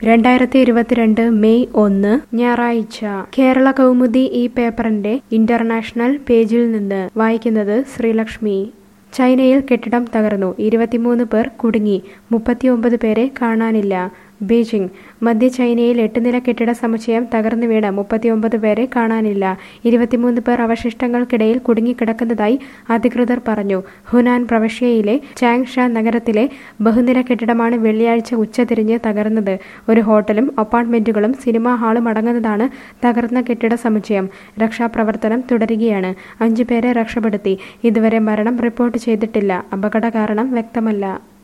രണ്ടായിരത്തി ഇരുപത്തിരണ്ട് മെയ് ഒന്ന് ഞായറാഴ്ച കേരള കൗമുദി ഈ പേപ്പറിന്റെ ഇന്റർനാഷണൽ പേജിൽ നിന്ന് വായിക്കുന്നത് ശ്രീലക്ഷ്മി ചൈനയിൽ കെട്ടിടം തകർന്നു ഇരുപത്തിമൂന്ന് പേർ കുടുങ്ങി മുപ്പത്തിയൊമ്പത് പേരെ കാണാനില്ല ബീജിംഗ് മധ്യ ചൈനയിൽ എട്ട് നില കെട്ടിട സമുച്ചയം തകർന്നു വീണ് മുപ്പത്തിയൊമ്പത് പേരെ കാണാനില്ല ഇരുപത്തിമൂന്ന് പേർ അവശിഷ്ടങ്ങൾക്കിടയിൽ കുടുങ്ങിക്കിടക്കുന്നതായി അധികൃതർ പറഞ്ഞു ഹുനാൻ പ്രവിശ്യയിലെ ചാങ്ഷ നഗരത്തിലെ ബഹുനില കെട്ടിടമാണ് വെള്ളിയാഴ്ച ഉച്ചതിരിഞ്ഞ് തകർന്നത് ഒരു ഹോട്ടലും അപ്പാർട്ട്മെന്റുകളും സിനിമാ ഹാളും അടങ്ങുന്നതാണ് തകർന്ന കെട്ടിട സമുച്ചയം രക്ഷാപ്രവർത്തനം തുടരുകയാണ് അഞ്ചു പേരെ രക്ഷപ്പെടുത്തി ഇതുവരെ മരണം റിപ്പോർട്ട് ചെയ്തിട്ടില്ല അപകട കാരണം വ്യക്തമല്ല